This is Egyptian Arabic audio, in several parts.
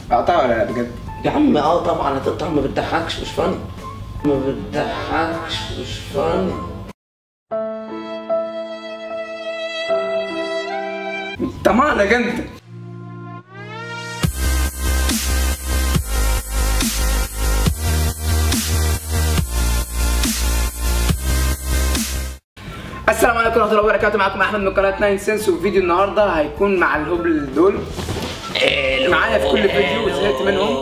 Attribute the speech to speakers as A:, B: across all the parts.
A: اقطع ولا لا بجد
B: يا عم اه طبعا هتقطع ما بتضحكش مش فن ما بتضحكش مش فن
A: طمعنا انت السلام عليكم ورحمه الله وبركاته معاكم احمد من قناه 9 سنس وفيديو النهارده هيكون مع الهبل دول معايا في كل فيديو زهقت منهم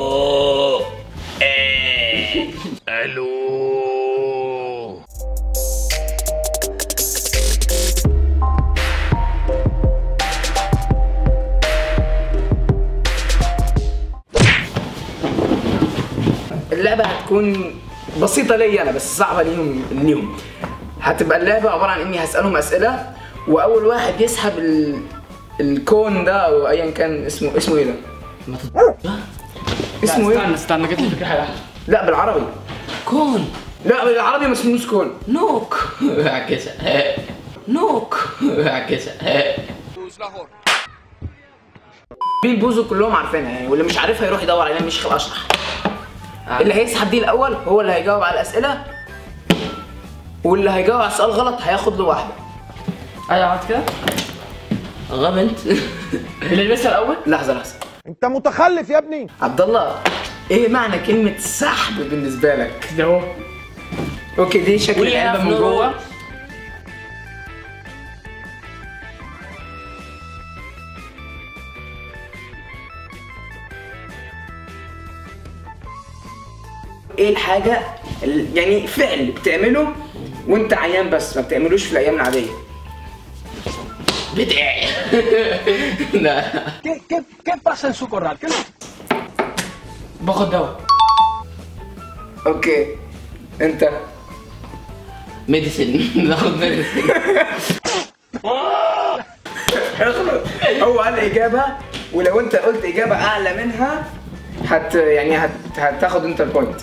C: الو
A: اللعبه هتكون بسيطه ليا انا بس صعبه ليهم ليهم هتبقى اللعبه عباره عن اني هسالهم اسئله واول واحد يسحب ال... الكون ده او ايا كان اسمه اسمه ايه ده
B: ما تض...
A: اسمه ايه
D: استنى استنى جت لي فكره حلوه
A: لا بالعربي
B: كون
A: لا بالعربي ما اسموش كون
B: نوك عكسها نوك عكسها
A: مين بوزو كلهم عارفينها يعني واللي مش عارفها يروح يدور عليها مش اشرح اللي هيسحب دي الاول هو اللي هيجاوب على الاسئله واللي هيجاوب على السؤال غلط هياخد له واحده
D: ايوه عملت كده
B: غاب انت
D: اللي لسه الاول
A: لحظه لحظه
E: انت متخلف يا ابني
A: عبد الله ايه معنى كلمه سحب بالنسبه لك
D: ده هو
A: اوكي دي شكل
B: We
A: العلبه
B: have
A: من
B: no
A: جوه
B: rules.
A: ايه الحاجه ال- يعني فعل بتعمله وانت عيان بس ما بتعملوش في الايام العاديه
B: بتاعي لا
E: ¿Qué, qué, qué pasa en su corral? ¿Qué
D: باخد دواء
A: اوكي انت
B: ميديسن ناخد ميديسن
A: اغلط هو قال اجابه ولو انت قلت اجابه اعلى منها هت يعني هت... هتاخد انت البوينت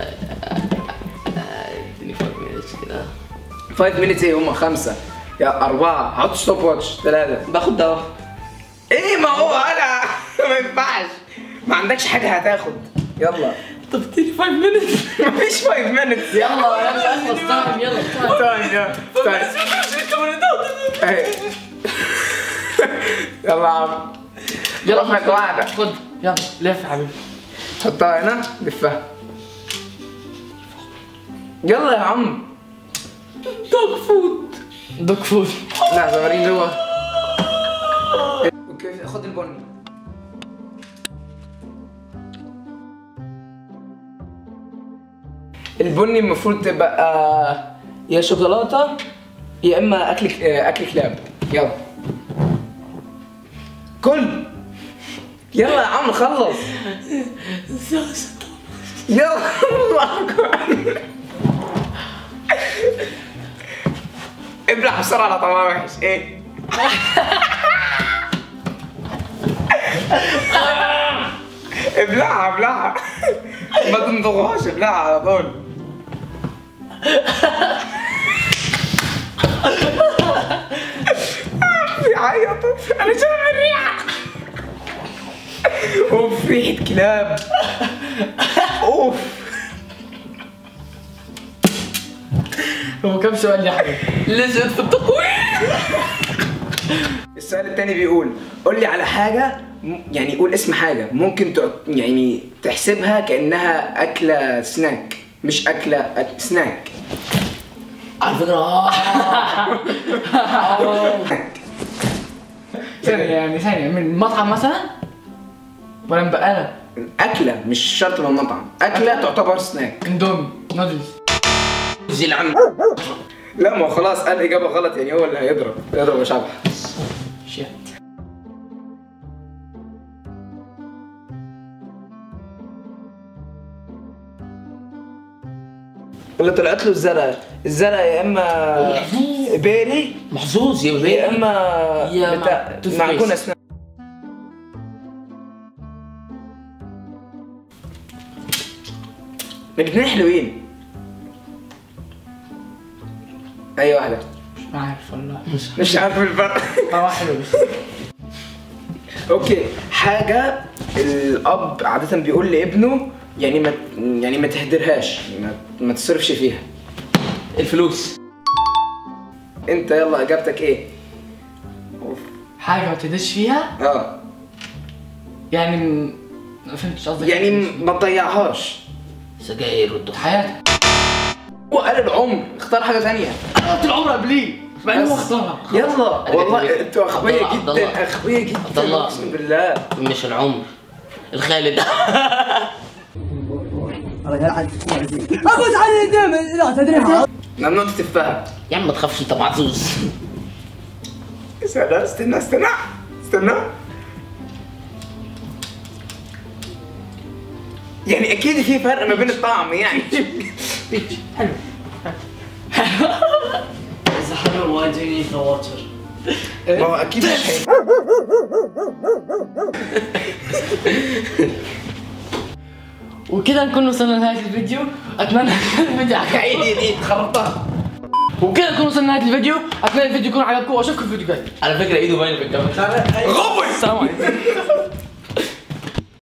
B: اديني فايف مينتس كده
A: 5 مينتس ايه هم خمسه يا اربعه حط ستوب واتش ثلاثه
B: باخد دواء
A: ايه ما هو انا ما ينفعش ما عندكش حاجه هتاخد يلا
B: طب اديني فايف مينتس
A: مفيش 5 مينتس
B: يلا يلا اخلص تايم يلا تايم
A: طيب يلا طيب أهي. يلا يا عم
D: يلا
A: واحد
D: خد
A: واحدة.
D: خد يلا لف يا حبيبي
A: حطها هنا لفها يلا يا عم
B: دوج فود
D: دوك فود
A: لحظة وريني هو اوكي خد البني البني المفروض تبقى يا شوكولاتة يا اما اكل اكل كلاب يلا كل يلا يا عم خلص يلا الله أكبر. ابلع بسرعة على طعمها وحش ايه ابلعها ابلعها ما تنضغهاش ابلعها على طول بيعيط انا شامم الريحة اوف ريحة كلاب اوف
D: هو كام سؤال يا حبيبي
B: لزق في التقويم
A: السؤال التاني بيقول قول لي على حاجة م- يعني قول اسم حاجة ممكن تع- يعني تحسبها كأنها أكلة سناك مش أكلة أك... سناك
B: على فكره اه
D: ثانية يعني ثانية من مطعم مثلا ولا من بقالة
A: أكلة مش شرط من مطعم أكلة تعتبر سناك
D: اندومي نودلز
B: زي العم
A: لا ما هو خلاص قال إجابة غلط يعني هو اللي هيضرب يضرب شبح
D: شيت
A: اللي طلعت له الزرع الزرع يا إما بيري
B: محظوظ يا
A: يا
B: بيه
A: إما
B: يا
A: بتاع
B: مع- toothpaste.
A: معجون أسنان الاتنين حلوين أي واحدة
D: مش عارف والله
A: مش عارف الفرق
D: طعمها حلو بس
A: اوكي حاجه الاب عاده بيقول لابنه يعني ما يعني ما تهدرهاش ما, ما تصرفش فيها
B: الفلوس
A: انت يلا اجابتك ايه
D: حاجه ما تهدش فيها
A: اه
D: يعني م- ما فهمتش قصدك
A: يعني م- ما تضيعهاش
B: سجاير والدخان
D: حياتك
A: هو قال العمر اختار حاجه ثانيه
D: انا قلت العمر قبليه مع انه هو
A: بس.
D: اختارها
A: يلا والله انتوا
B: عبد
A: اخويا
B: الله، عبد الله.
A: جدا اخويا
B: عبد
A: جدا
B: الله.
A: اقسم بالله
B: مش العمر الخالد
A: ممنوع تتفهم
B: يا عم ما تخافش انت محظوظ
A: استنى استنى استنى استنى يعني اكيد في فرق ما بين الطعم يعني
C: It's a hundred. Why do you need the water?
A: ما هو اكيد مش هي
D: وكده نكون وصلنا لنهايه الفيديو اتمنى يكون الفيديو عجبكم
A: عيد عيد عيد خربتها
D: وكده نكون وصلنا لنهايه الفيديو اتمنى الفيديو يكون عجبكم واشوفكم في الفيديو الجاي
B: على فكره ايده باينه في الكاميرا
A: غبي
D: السلام عليكم